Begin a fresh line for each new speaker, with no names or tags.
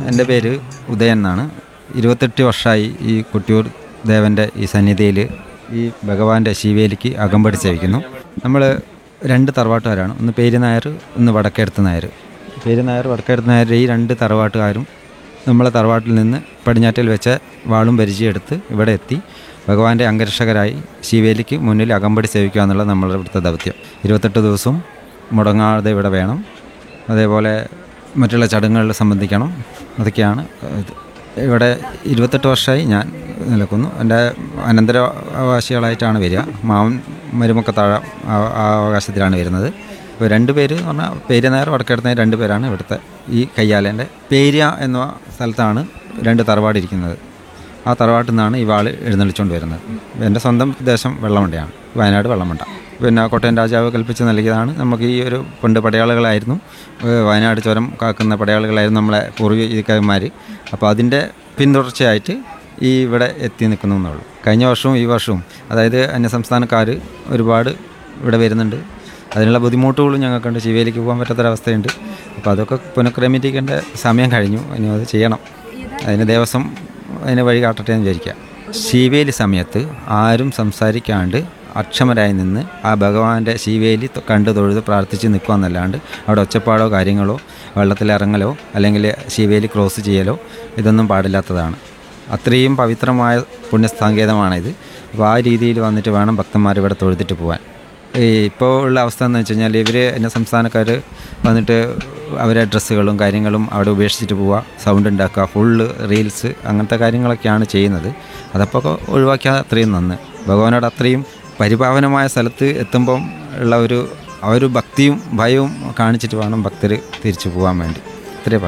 എൻ്റെ പേര് ഉദയൻ എന്നാണ് ഇരുപത്തെട്ട് വർഷമായി ഈ കൊട്ടിയൂർ ദേവൻ്റെ ഈ സന്നിധിയിൽ ഈ ഭഗവാന്റെ ശിവേലിക്ക് അകമ്പടി സേവിക്കുന്നു നമ്മൾ രണ്ട് തറവാട്ടുകാരാണ് ഒന്ന് പേര് നായർ ഒന്ന് വടക്കേടത്ത് നായർ പേര് നായർ വടക്കേടത്ത് നായർ ഈ രണ്ട് തറവാട്ടുകാരും നമ്മളെ തറവാട്ടിൽ നിന്ന് പടിഞ്ഞാറ്റിൽ വെച്ച വാളും പരിചയമെടുത്ത് ഇവിടെ എത്തി ഭഗവാന്റെ അംഗരക്ഷകരായി ശിവേലിക്ക് മുന്നിൽ അകമ്പടി സേവിക്കുക എന്നുള്ളത് നമ്മളുടെ ഇവിടുത്തെ ദൗത്യം ഇരുപത്തെട്ട് ദിവസവും മുടങ്ങാതെ ഇവിടെ വേണം അതേപോലെ മറ്റുള്ള ചടങ്ങുകളിൽ സംബന്ധിക്കണം അതൊക്കെയാണ് ഇത്. ഇവിടെ ഇരുപത്തെട്ട് വർഷമായി ഞാൻ നിൽക്കുന്നു എൻ്റെ അനന്തരാവകാശികളായിട്ടാണ് വരിക മാവൻ മരുമക്ക താഴ ആ- ആ അവകാശത്തിലാണ് വരുന്നത് ഇപ്പോൾ രണ്ട് പേര് എന്ന് പറഞ്ഞാൽ പേര് നേർ വടക്കെടുത്ത രണ്ട് പേരാണ് ഇവിടുത്തെ ഈ കയ്യാലേൻ്റെ പേര്യ എന്ന സ്ഥലത്താണ് രണ്ട് തറവാട് ഇരിക്കുന്നത് ആ തറവാട്ടിൽ നിന്നാണ് ഈ വാള് എഴുന്നള്ളിച്ചുകൊണ്ട് വരുന്നത് എൻ്റെ സ്വന്തം ദേശം വെള്ളമണ്ടയാണ് വയനാട് വെള്ളമണ്ട പിന്നെ കോട്ടയം രാജാവ് കൽപ്പിച്ച് നൽകിയതാണ് നമുക്ക് ഈ ഒരു പണ്ട് പടയാളികളായിരുന്നു ഏഹ് വയനാട് ചുരം കാക്കുന്ന പടയാളികളായിരുന്നു നമ്മളെ പൂർവികന്മാർ അപ്പോൾ അതിൻ്റെ പിന്തുടർച്ചയായിട്ട് ഈ ഇവിടെ എത്തി നിൽക്കുന്നു എന്നുള്ളൂ കഴിഞ്ഞ വർഷവും ഈ വർഷവും അതായത് അന്യസംസ്ഥാനക്കാർ ഒരുപാട് ഇവിടെ വരുന്നുണ്ട് അതിനുള്ള ബുദ്ധിമുട്ടുകളും ഞങ്ങൾക്കുണ്ട് ശിവേലിക്ക് പോകാൻ പറ്റാത്തൊരവസ്ഥയുണ്ട് അപ്പോൾ അതൊക്കെ പുനഃക്രമീകരിക്കേണ്ട സമയം കഴിഞ്ഞു ഇനി അത് ചെയ്യണം അതിന് ദേവസ്വം അതിന് വഴി കാട്ടട്ടെ എന്ന് വിചാരിക്കുക ശിവേലി സമയത്ത് ആരും സംസാരിക്കാണ്ട് അക്ഷമരായി നിന്ന് ആ ഭഗവാന്റെ ശിവേലി തൊ- കണ്ട് തൊഴുത് പ്രാർത്ഥിച്ച് നിൽക്കുക എന്നല്ലാണ്ട് അവിടെ ഒച്ചപ്പാടോ കാര്യങ്ങളോ വെള്ളത്തിലിറങ്ങലോ അല്ലെങ്കിൽ ശിവേലി ക്രോസ് ചെയ്യലോ ഇതൊന്നും പാടില്ലാത്തതാണ് അത്രയും പവിത്രമായ പുണ്യസ്ഥാങ്കേതമാണിത് അപ്പോൾ ആ രീതിയിൽ വന്നിട്ട് വേണം ഭക്തന്മാർ ഇവിടെ തൊഴുതിട്ട് പോകാൻ ഈ ഇപ്പോൾ ഉള്ള അവസ്ഥ എന്ന് വെച്ച് കഴിഞ്ഞാൽ ഇവർ എന്നെ സംസ്ഥാനക്കാർ വന്നിട്ട് അവരെ ഡ്രസ്സുകളും കാര്യങ്ങളും അവിടെ ഉപേക്ഷിച്ചിട്ട് പോവുക സൗണ്ട് ഉണ്ടാക്കുക ഫുള്ള് റീൽസ് അങ്ങനത്തെ കാര്യങ്ങളൊക്കെയാണ് ചെയ്യുന്നത് അതപ്പോൾ ഒഴിവാക്കിയാൽ അത്രയും നന്ന് ഭഗവാനോട് അത്രയും പരിപാവനമായ സ്ഥലത്ത് എത്തുമ്പം ഉള്ള ഒരു ആ ഒരു ഭക്തിയും ഭയവും കാണിച്ചിട്ട് വേണം ഭക്തർ തിരിച്ചു പോകാൻ വേണ്ടി